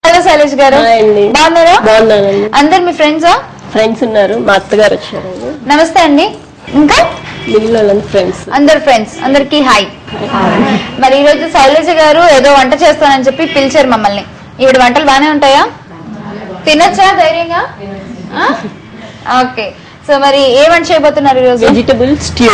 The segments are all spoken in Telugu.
హలో శైలేష్ గారు హాయ్ అండి. బాగున్నారా బాగున్నానండి అందరు మీ ఫ్రెండ్సా ఫ్రెండ్స్ ఉన్నారు మా అత్తగారు వచ్చారండి నమస్తే అండి ఇంకా మిగిలిన వాళ్ళంతా ఫ్రెండ్స్ అందరు ఫ్రెండ్స్ అందరికి హాయ్ మరి ఈ రోజు శైలజ గారు ఏదో వంట చేస్తానని చెప్పి పిలిచారు మమ్మల్ని ఈవిడ వంటలు బానే ఉంటాయా తినొచ్చా ధైర్యంగా ఓకే సో మరి ఏ వంట చేయబోతున్నారు ఈ రోజు vegetable stew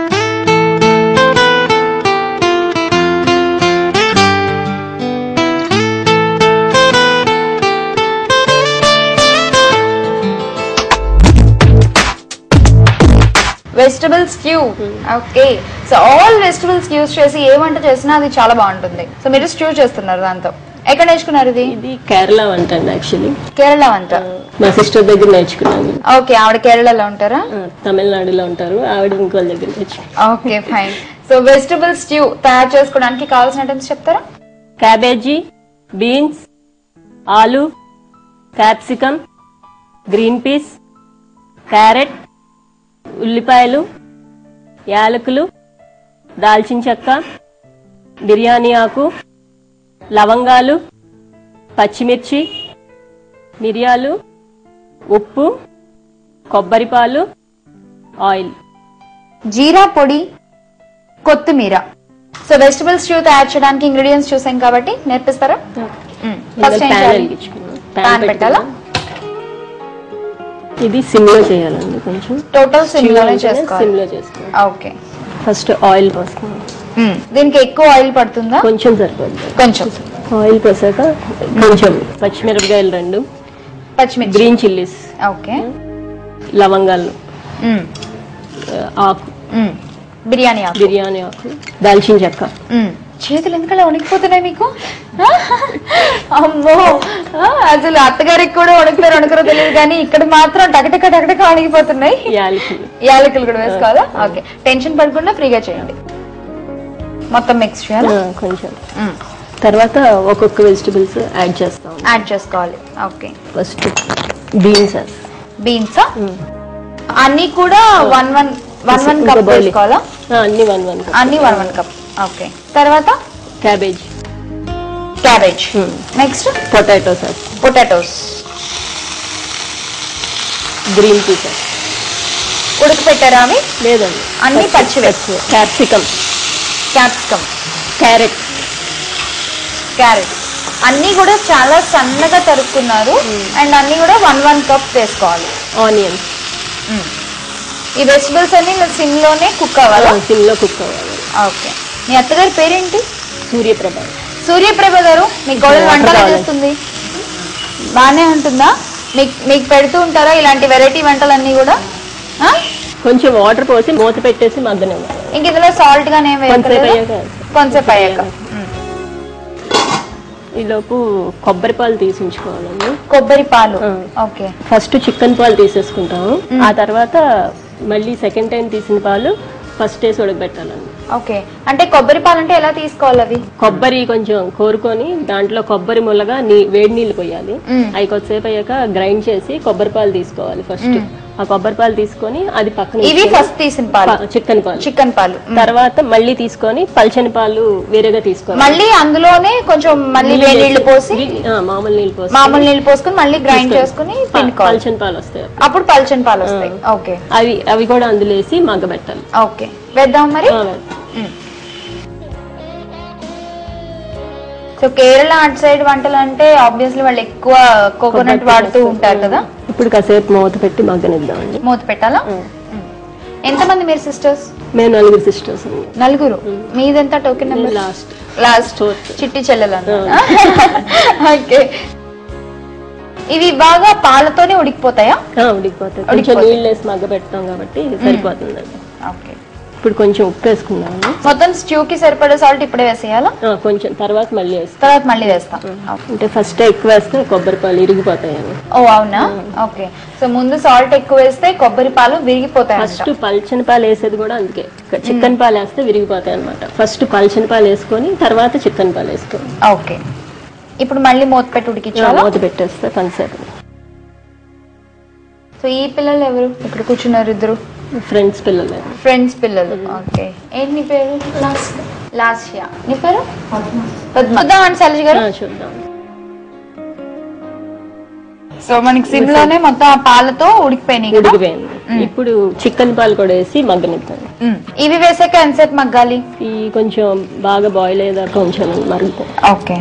vegetable stew okay so all vegetables use చేసి ఏ వంట చేసినా అది చాలా బాగుంటుంది సో మీరు స్ట్యూ చేస్తున్నారు దాంతో ఎక్కడ నేర్చుకున్నారు ఇది ఇది కేరళ వంట అండి యాక్చువల్లీ కేరళ వంట మా సిస్టర్ దగ్గర నేర్చుకున్నాను ఓకే ఆవిడ కేరళలో ఉంటారా ఆ, తమిళనాడులో ఉంటారు ఆవిడ ఇంకోళ్ళ దగ్గర నేర్చుకున్నాను okay fine so vegetable stew తయారు చేసుకోవడానికి కావాల్సిన ఐటమ్స్ చెప్తారా క్యాబేజీ బీన్స్ ఆలు క్యాప్సికమ్ గ్రీన్ పీస్ క్యారెట్ ఉల్లిపాయలు యాలకులు దాల్చిన చెక్క బిర్యానీ ఆకు లవంగాలు పచ్చిమిర్చి మిరియాలు ఉప్పు కొబ్బరి పాలు ఆయిల్ జీరా పొడి కొత్తిమీర సో వెజిటబుల్ స్ట్యూ తయారు చేయడానికి ఇంగ్రీడియంట్స్ చూసాం కాబట్టి నేర్పిస్తారా ఫస్ట్ ఏం ప్యాన్ చేయాలి వెలిగించుకున్నాం Pan ప్యాన్ పెట్టాలా? పెట్టాలా ఇది సిమ్ లో చేయాలండి కొంచెం టోటల్ సిమ్ లోనే చేసుకోవాలి సిమ్ లో చేసుకోవాలి ఓకే ఫస్ట్ ఆయిల్ పోసుకున్నాం దీనికి ఎక్కువ ఆయిల్ పడుతుందా కొంచెం సరిపోద్ది కొంచెం ఆయిల్ పోసాక కొంచెం పచ్చిమిరపకాయలు రెండు పచ్చిమిర్చి గ్రీన్ చిల్లీస్ ఓకే లవంగాలు ఆ, ఆకు బిర్యానీ ఆకు బిర్యానీ ఆకు దాల్చిన చెక్క మ్మ్. చేతులు ఎందుకలా వణికిపోతున్నాయి మీకు ఆ? అమ్మో ఆ, అసలు అత్తగారికి కూడా వణుకుతారు వణుకురో తెలియదు కానీ ఇక్కడ మాత్రం టకటక టకటక వణికిపోతున్నాయి యాలకులు యాలకులు కూడా వేసుకోవాలా ఓకే టెన్షన్ పడకుండా ఫ్రీగా చేయండి మొత్తం మిక్స్ చేయాలా ఆ, కొంచెం తర్వాత ఒక్కొక్క వెజిటబుల్స్ యాడ్ చేస్తాం యాడ్ చేసుకోవాలి ఓకే ఫస్ట్ బీన్స్ బీన్స్ అన్ని కూడా one one one one cup వేసుకోవాలా అన్ని వన్ వన్ అన్ని వన్ వన్ కప్ ఓకే తర్వాత క్యాబేజ్ క్యాబేజ్ నెక్స్ట్ పొటాటో సాస్ పొటాటోస్ గ్రీన్ పీస్ ఉడకపెట్టారా అవి లేదండి అన్ని పచ్చివే క్యాప్సికమ్ క్యాప్సికమ్ క్యారెట్ క్యారెట్ అన్ని కూడా చాలా సన్నగా తరుక్కున్నారు అండ్ అన్ని కూడా వన్ వన్ కప్ వేసుకోవాలి ఆనియన్స్ ఈ వెజిటబుల్స్ అన్ని సిమ్ లోనే కుక్ అవ్వాలా సిమ్ లో కుక్ అవ్వాలి ఓకే మీ అత్తగారి పేరేంటి సూర్యప్రభ సూర్యప్రభ గారు మీ కోడలు వాటర్ వంటలు కావాలి. చేస్తుంది బానే ఉంటుందా మీకు మీకు పెడుతూ ఉంటారా ఇలాంటి వెరైటీ వంటలన్నీ కూడా ఆ? కొంచెం వాటర్ పోసి మూత పెట్టేసి మగ్గనే ఇంక ఇందులో సాల్ట్ గానే ఏం కొంతసేపు వేయక్కర్లేదా? అయ్యాక వేస్తాం. కొంతసేపు అయ్యాక మ్. ఈలోపు కొబ్బరి పాలు తీసించుకోవాలండి కొబ్బరి పాలు ఆ. ఓకే ఫస్ట్ చికెన్ పాలు తీసేసుకుంటాము ఆ తర్వాత మళ్ళీ సెకండ్ టైం తీసిన పాలు ఫస్ట్ వేసి ఉడకబెట్టాలండి ఓకే అంటే కొబ్బరి పాలు అంటే ఎలా తీసుకోవాలి అవి కొబ్బరి కొంచెం కోరుకొని దాంట్లో కొబ్బరి ముల్లగా నీ వేడి నీళ్ళు పోయాలి మ్. అవి కొద్దిసేపు అయ్యాక గ్రైండ్ చేసి కొబ్బరి పాలు తీసుకోవాలి ఫస్ట్ ఆ కొబ్బరి పాలు తీసుకొని అది పక్కన ఇవి ఉంచుకొని ఫస్ట్ తీసిన పాలు ప- చికెన్ పాలు చికెన్ పాలు మ్. తర్వాత మళ్ళీ తీసుకొని పల్చని పాలు వేరేగా తీసుకోవాలి మళ్ళీ అందులోనే కొంచెం మళ్ళీ వేడి నీళ్లు పోసి వి- ఆ, మామూలు నీళ్ళు పోసి మామూలు నీళ్లు పోసుకుని మళ్ళీ గ్రైండ్ చేసుకుని ప- పిండుకోవాలి పల్చని పాలు వస్తాయి అప్పుడు పల్చని పాలు వస్తాయి ఓకే అవి అవి కూడా అందులో వేసి మగ్గబెట్టాలి ఓకే వేద్దాం మరి ఆ, సో కేరళ అటు సైడ్ వంటలు అంటే ఆబ్వియస్లీ వాళ్ళు ఎక్కువ కోకోనట్ వాడుతూ ఉంటారు కదా ఇప్పుడు కాసేపు మూత పెట్టి మగ్గనిద్దామండి మూత పెట్టాలా మ్. ఎంతమంది మీరు సిస్టర్స్ మేము నలుగురు సిస్టర్స్ అండి నలుగురు మీదెంత token number last last Fourth. చిట్టి చెల్లెలు ఓకే ఇవి బాగా పాలతోనే ఉడికిపోతాయా ఉడికిపోతాయి కొంచెం ఉడికిపోతాయి. నీళ్ళు వేసి మగ్గ పెడతాం కాబట్టి సరిపోతుందండి ఓకే ఇప్పుడు కొంచెం ఉప్పు వేసుకుందామండి మొత్తం స్ట్యూ కి సరిపడే సాల్ట్ ఇప్పుడే వేసేయాలా ఆ, కొంచెం తర్వాత మళ్ళీ వేస్తాం తర్వాత మళ్ళీ వేస్తాం అంటే ఫస్ట్ ఎక్కువ వేస్తే కొబ్బరి పాలు ఇరిగిపోతాయని ఓ అవునా ఓకే సో ముందు సాల్ట్ ఎక్కువ వేస్తే కొబ్బరి పాలు విరిగిపోతాయి ఫస్ట్ పల్చని పాలు వేసేది కూడా అందుకే చికెన్ పాలు వేస్తే విరిగిపోతాయి అనమాట ఫస్ట్ పల్చని పాలు వేసుకొని తర్వాత చికెన్ పాలు వేసుకోవాలి ఓకే ఇప్పుడు మళ్ళీ మూత పెట్టి ఉడికించాలా మూత పెట్టేస్తే కొంతసేపు సో ఈ పిల్లలు ఎవరు ఇక్కడ కూర్చున్నారు ఇద్దరు ఫ్రెండ్స్ పిల్లలు ఫ్రెండ్స్ పిల్లలు ఓకే ఏంటి నీ పేరు లాస్యా నీ పేరు పద్మ చూద్దామండి శైలజ గారు ఆ, చూద్దాం సో మనకి సిమ్ లోనే మొత్తం ఆ పాలతో ఉడికిపోయినాయి కదా ఉడికిపోయింది ఇప్పుడు చికెన్ పాలు కూడా వేసి మగ్గనిస్తాను మ్మ్. ఇవి వేసాక ఎంతసేపు మగ్గాలి ఈ కొంచెం బాగా బాయిల్ అయ్యేదాకా కొంచెం మరుగుతాయి ఓకే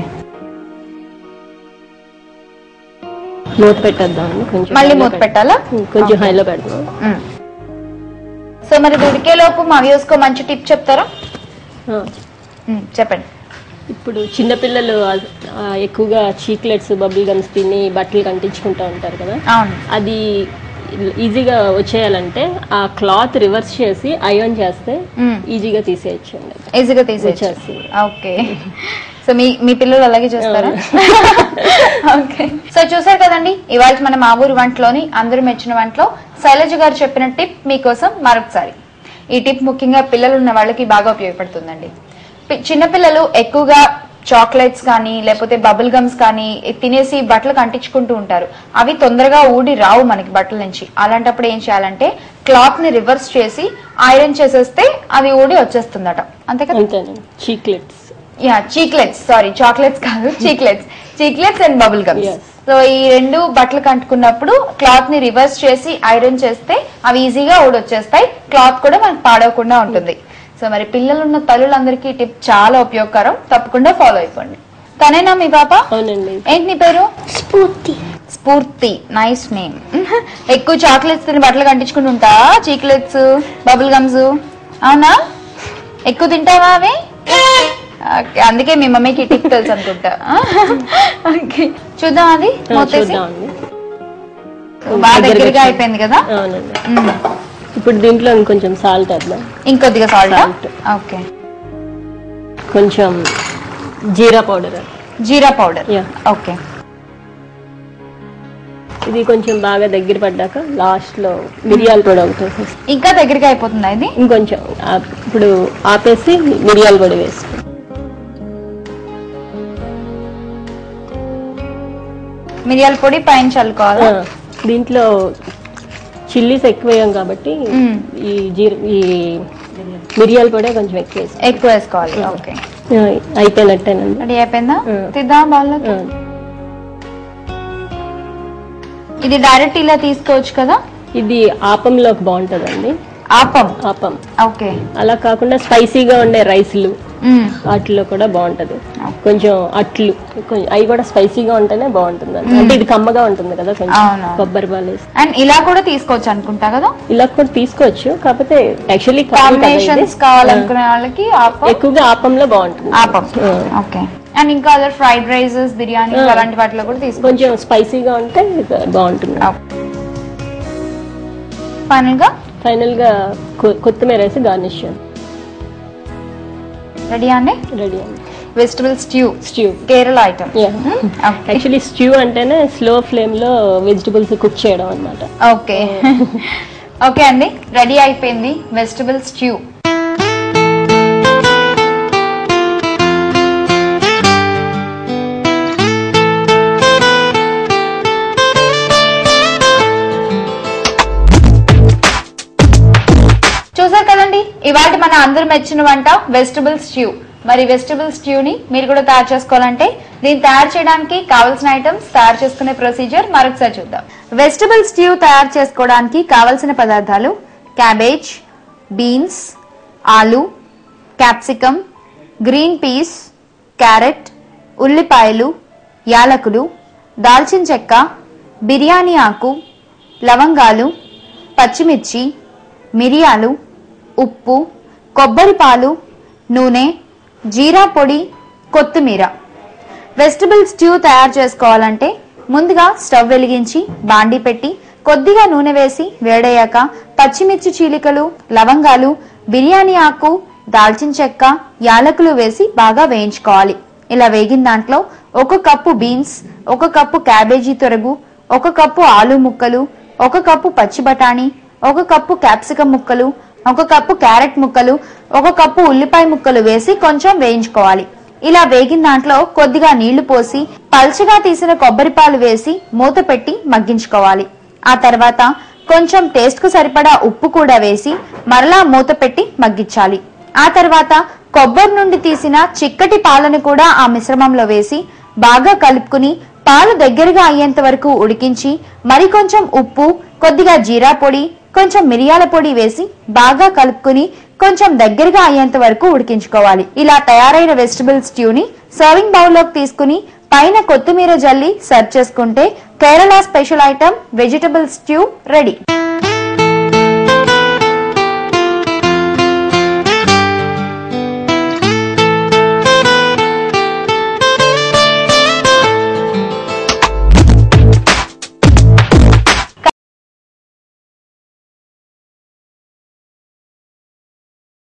మూత పెట్టేద్దామండి కొంచెం మళ్ళీ high లో మూత పెడదాం. పెట్టాలా ఉమ్, కొంచెం హైలో పెడదాం మ్మ్. సో మరి ఇది ఉడికేలోపు మా వ్యూస్ కో మంచి టిప్ చెప్తారా ఆ, మ్మ్, చెప్పండి ఇప్పుడు చిన్నపిల్లలు ఆ- ఆ ఎక్కువగా చీక్లెట్స్ బబుల్ గమ్స్ తిని బట్టలు కంటించుకుంటూ ఉంటారు కదా అవును అది ఈజీగా వచ్చేయాలంటే ఆ క్లాత్ రివర్స్ చేసి ఐరన్ చేస్తే మ్మ్. ఈజీగా తీసేయచ్చు అండి ఈజీగా తీసేయచ్చు వచ్చేస్తుంది. ఓకే సో మీ మీ పిల్లలు అలాగే చేస్తారా ఓకే సో చూసారు కదండి ఇవాళ మన మా ఊరు వంటలోని అందరూ మెచ్చిన వంటలో శైలజ గారు చెప్పిన టిప్ మీకోసం మరొకసారి ఈ టిప్ ముఖ్యంగా పిల్లలు ఉన్న వాళ్ళకి బాగా ఉపయోగపడుతుందండి పి- చిన్నపిల్లలు ఎక్కువగా చాక్లెట్స్ కానీ లేకపోతే బబుల్ గమ్స్ కానీ తినేసి బట్టలు కంటించుకుంటూ ఉంటారు అవి తొందరగా ఊడి రావు మనకి బట్టల నుంచి అలాంటప్పుడు ఏం చేయాలంటే క్లాత్ ని రివర్స్ చేసి ఐరన్ చేసేస్తే అది ఊడి వచ్చేస్తుందట అంతే కదా అంతేనండి chiclets yeah chiclets sorry chocolates కాదు chiclets chiclets and bubble gums Yes. So ఈ రెండు బట్టలు కంటుకున్నప్పుడు క్లాత్ ని రివర్స్ చేసి ఐరన్ చేస్తే అవి ఈజీగా ఊడొచ్చేస్తాయి క్లాత్ కూడా మనకు పాడవకుండా ఉంటుంది సో మరి పిల్లలున్న తల్లులందరికీ ఈ టిప్ చాలా ఉపయోగకరం తప్పకుండా ఫాలో అయిపోండి తనేనా మీ పాప అవునండి ఏంటి నీ పేరు స్ఫూర్తి స్ఫూర్తి నైస్ నేమ్ ఎక్కువ చాక్లెట్స్ తిని బట్టలు కంటించుకుంటుంటా చీక్లెట్స్ బబుల్ గమ్స్ అవునా ఎక్కువ తింటావా అవి Okay, అందుకే మీ మమ్మీకి టిప్ తెలుసు అనుకుంటా Okay. చూద్దాం అది ఆ, మూతేసి చూద్దామండి బాగా దగ్గరగా దగ్గరగా వచ్చి- అయిపోయింది కదా అవునండి మ్మ్. ఇప్పుడు దీంట్లో ఇంకొంచెం సాల్ట్ వేద్దాం ఇంకొద్దిగా సాల్ట్ Salt. ఓకే కొంచెం జీరా పౌడర్ జీరా పౌడర్ Yeah. ఓకే ఇది కొంచెం బాగా దగ్గర పడ్డాక లాస్ట్ లో మిరియాల పొడి ఒకటి వేసేస్తాం. ఇంకా దగ్గరగా అయిపోతుందా ఇది ఇంకొంచెం ఆ- ఇప్పుడు ఆపేసి మిరియాల పొడి వేస్తాం మిరియాల పొడి పైన చల్లుకోవాలా ఆ, దీంట్లో చిల్లీస్ ఎక్కువ వేయం కాబట్టి మ్మ్. ఈ జీర ఈ మిరియాల పొడి కొంచెం ఎక్కువ వేస్తాం ఎక్కువ వేసుకోవాలి ఓకే ఆ, అయిపోయినట్టేనండి రెడీ అయిపోయిందా Mm. తిద్దాం బౌల్లోకి ఆ, ఇది డైరెక్ట్ ఇలా తీసుకోవచ్చు కదా ఇది ఆపంలోకి బాగుంటుందండి ఆపం ఆపం ఓకే అలా కాకుండా స్పైసీగా ఉండే రైస్లు మ్మ్. వాటిలో కూడా బాగుంటది Okay. కొంచెం అట్లు కొంచెం అవి కూడా స్పైసీగా ఉంటేనే బాగుంటుంది అంటే ఇది కమ్మగా ఉంటుంది కదా కొంచెం అవును. కొబ్బరి పాలు వేసి అండ్ ఇలా కూడా తీసుకోవచ్చు అనుకుంటా కదా ఇలా కూడా తీసుకోవచ్చు కాకపోతే యాక్చువల్లీ కాంబినేషన్స్ కావాలనుకునే వాళ్ళకి ఆపం ఎక్కువగా ఆపంలో బాగుంటుంది ఆపం ఆ. ఓకే అండ్ ఇంకా అదర్ ఫ్రైడ్ రైసెస్ బిర్యానీ ఆ. అలాంటి వాటిలో కూడా తీసుకోవచ్చు కొంచెం స్పైసీగా ఉంటే బాగుంటుంది ఫైనల్ గా ఫైనల్ గా కొ- కొత్తిమీర వేసి గార్నిష్ చేయండి రెడీ అండి రెడీ అండి vegetable stew stew Kerala item okay actually stew అంటేనే స్లో ఫ్లేమ్ లో వెజిటబుల్స్ కుక్ చేయడం అన్నమాట ఓకే ఓకే అండి రెడీ అయిపోయింది వెజిటబుల్ స్ట్యూ చూసారు కదండి ఇవాళ మన అందరు మెచ్చిన వంట వెజిటబుల్ స్ట్యూ మరి వెజిటబుల్ స్ట్యూని మీరు కూడా తయారు చేసుకోవాలంటే దీన్ని తయారు చేయడానికి కావాల్సిన ఐటమ్స్ తయారు చేసుకునే ప్రొసీజర్ మరొకసారి చూద్దాం వెజిటబుల్ స్ట్యూ తయారు చేసుకోవడానికి కావలసిన పదార్థాలు క్యాబేజ్ బీన్స్ ఆలు క్యాప్సికమ్ గ్రీన్ పీస్ క్యారెట్ ఉల్లిపాయలు యాలకులు దాల్చిన చెక్క బిర్యానీ ఆకు లవంగాలు పచ్చిమిర్చి మిరియాలు ఉప్పు కొబ్బరి పాలు నూనె జీరా పొడి కొత్తిమీర వెజిటబుల్ స్ట్యూ తయారు చేసుకోవాలంటే ముందుగా స్టవ్ వెలిగించి బాండి పెట్టి కొద్దిగా నూనె వేసి వేడయ్యాక పచ్చిమిర్చి చీలికలు లవంగాలు బిర్యానీ ఆకు దాల్చిన చెక్క యాలకులు వేసి బాగా వేయించుకోవాలి ఇలా వేగిన దాంట్లో ఒక కప్పు బీన్స్ ఒక కప్పు క్యాబేజీ తొరగు ఒక కప్పు ఆలు ముక్కలు ఒక కప్పు పచ్చి బఠానీ ఒక కప్పు క్యాప్సికం ముక్కలు ఒక కప్పు క్యారెట్ ముక్కలు ఒక కప్పు ఉల్లిపాయ ముక్కలు వేసి కొంచెం వేయించుకోవాలి ఇలా వేగిన దాంట్లో కొద్దిగా నీళ్లు పోసి పల్చగా తీసిన కొబ్బరి పాలు వేసి మూత పెట్టి మగ్గించుకోవాలి ఆ తర్వాత కొంచెం టేస్ట్ కు సరిపడా ఉప్పు కూడా వేసి మరలా మూత పెట్టి మగ్గించాలి ఆ తర్వాత కొబ్బరి నుండి తీసిన చిక్కటి పాలను కూడా ఆ మిశ్రమంలో వేసి బాగా కలుపుకుని పాలు దగ్గరగా అయ్యేంత వరకు ఉడికించి మరి కొంచెం ఉప్పు కొద్దిగా జీరా పొడి కొంచెం మిరియాల పొడి వేసి బాగా కలుపుకుని కొంచెం దగ్గరగా అయ్యేంత వరకు ఉడికించుకోవాలి ఇలా తయారైన వెజిటబుల్ స్ట్యూని సర్వింగ్ బౌల్లోకి తీసుకుని పైన కొత్తిమీర జల్లి సర్వ్ చేసుకుంటే Kerala special item vegetable stew ready